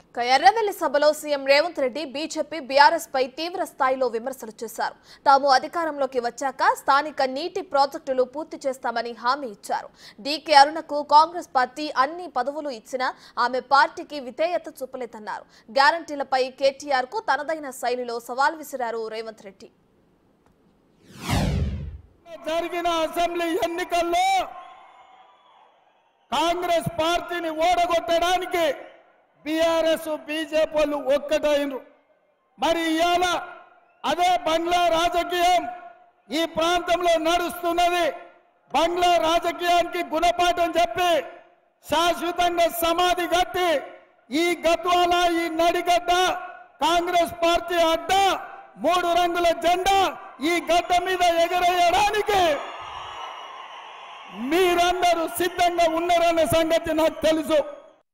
ఇక ఎర్రవెల్లి సభలో CM Revanth Reddy BJP BRS పై తీవ్ర స్థాయిలో విమర్శలు చేశారు తాము అధికారంలోకి వచ్చాక స్థానిక నీటి ప్రాజెక్టులు పూర్తి చేస్తామని హామీ ఇచ్చారు డీకే అరుణకు కాంగ్రెస్ పార్టీ అన్ని పదవులు ఇచ్చినా ఆమె పార్టీకి విధేయత చూపలేదన్నారు గ్యారంటీలపై కేటీఆర్ కు తనదైన శైలిలో సవాల్ విసిరారు రేవంత్ రెడ్డి జరిగిన అసెంబ్లీ ఎన్నికల్లో కాంగ్రెస్ పార్టీని ఓడగొట్టడానికి బీఆర్ఎస్ బీజేపీ వాళ్ళు ఒక్కటైనరు మరి ఇవాళ అదే బంగ్లా రాజకీయం ఈ ప్రాంతంలో నడుస్తున్నది బంగ్లా రాజకీయానికి గుణపాఠం చెప్పి శాశ్వతంగా సమాధి కట్టి ఈ గద్వాల ఈ నడిగడ్డ కాంగ్రెస్ పార్టీ అడ్డ మూడు రంగుల జెండా ఈ గడ్డ మీద ఎగరేయడానికి మీరందరూ సిద్ధంగా ఉన్నారన్న సంగతి నాకు తెలుసు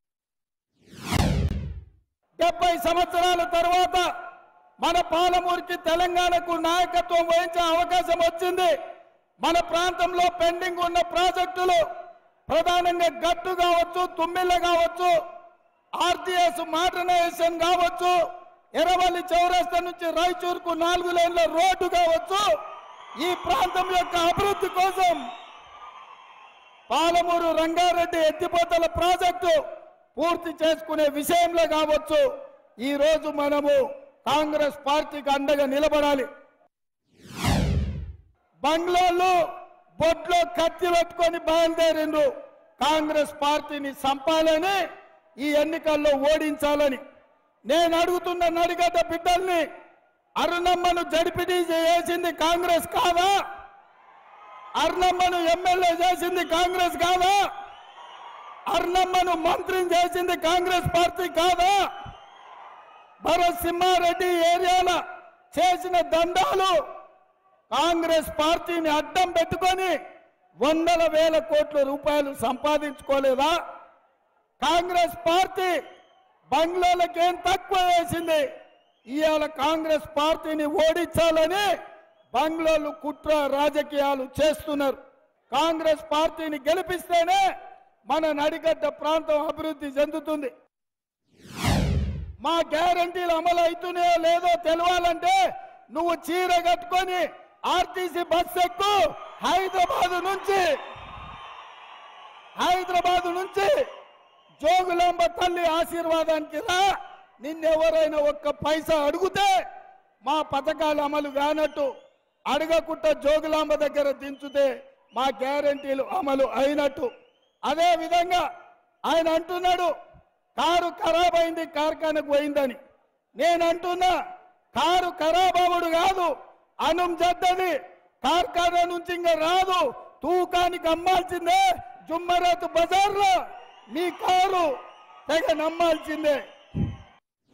డెబ్బై సంవత్సరాల తర్వాత మన పాలమూరుకి తెలంగాణకు నాయకత్వం వహించే అవకాశం వచ్చింది మన ప్రాంతంలో పెండింగ్ ఉన్న ప్రాజెక్టులు ప్రధానంగా గట్టు కావచ్చు తుమ్మిళ్ళ కావచ్చు ఆర్టీఎస్ మోడర్నైజేషన్ కావచ్చు ఎర్రవల్లి చౌరస్తా నుంచి రాయచూరుకు నాలుగు లైన్ల రోడ్డు కావచ్చు ఈ ప్రాంతం యొక్క అభివృద్ధి కోసం పాలమూరు రంగారెడ్డి ఎత్తిపోతల ప్రాజెక్టు పూర్తి చేసుకునే విషయంలో కావచ్చు ఈ రోజు మనము కాంగ్రెస్ పార్టీకి అండగా నిలబడాలి బంగ్లాలో బొట్లో కత్తి పెట్టుకొని బయలుదేరిండ్రు కాంగ్రెస్ పార్టీని చంపాలని ఈ ఎన్నికల్లో ఓడించాలని నేను అడుగుతున్న నడిగడ్డ బిడ్డల్ని అరుణమ్మను జడిపిడి చేసింది కాంగ్రెస్ కాదా అర్ణమ్మను ఎమ్మెల్యే చేసింది కాంగ్రెస్ కాదా అర్ణమ్మను మంత్రిని చేసింది కాంగ్రెస్ పార్టీ కాదా భరత్ సింహారెడ్డి ఏరియాల చేసిన దండాలు కాంగ్రెస్ పార్టీని అడ్డం పెట్టుకొని వందల వేల కోట్ల రూపాయలు సంపాదించుకోలేదా కాంగ్రెస్ పార్టీ బంగ్లాలకు ఏం తక్కువ వేసింది ఇవాళ కాంగ్రెస్ పార్టీని ఓడించాలని బంగ్లాలు కుట్ర రాజకీయాలు చేస్తున్నారు కాంగ్రెస్ పార్టీని గెలిపిస్తేనే మన నడిగడ్డ ప్రాంతం అభివృద్ధి చెందుతుంది మా గ్యారంటీలు అమలు అవుతున్నాయో లేదో తెలవాలంటే నువ్వు చీర కట్టుకొని ఆర్టీసీ బస్ ఎక్కు హైదరాబాద్ నుంచి హైదరాబాద్ నుంచి జోగులాంబ తల్లి ఆశీర్వాదానికి రా నిన్నెవరైనా ఒక్క పైసా అడిగితే మా పథకాలు అమలు కానట్టు అడగకుండా జోగులాంబ దగ్గర దించుతే మా గ్యారంటీలు అమలు అయినట్టు అదే విధంగా ఆయన అంటున్నాడు కారు ఖరాబ్ అయింది కార్ఖానకు పోయిందని నేను అంటున్నా కారు ఖరాబ్ అవ్వడు కాదు అనం జద్దది కార్ఖానా నుంచి ఇంకా రాదు తూకానికి అమ్మాల్సిందే జుమ్మరాత్ బజార్లో మీ కారు తెగ నమ్మాల్సిందే